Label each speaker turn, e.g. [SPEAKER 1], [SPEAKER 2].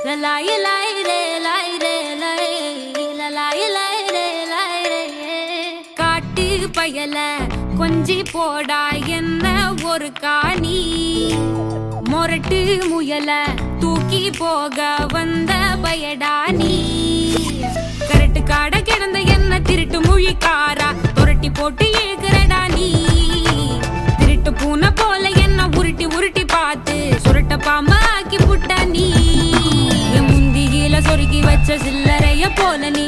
[SPEAKER 1] லலாய் லாய் ரே லாய் ரே லாய் லலாய் லாய் ரே லாய் ரே காட்டு பயல கொஞ்சி போடா என்ன ஒரு காணி மொரட்டு முயல தூக்கி போக வந்த பயடா நீ கரட்டு காட கிடந்த என்ன திருட்டு முழிக்காரா துரட்டி போட்டு இழுக்கிறடா நீ திருட்டு பூனை போல என்ன உருட்டி உருட்டி பார்த்து சுருட்ட பாம்பா ஆக்கி புட்ட நீ என் முந்தியில சொருகி வச்ச சில்லறைய போல நீ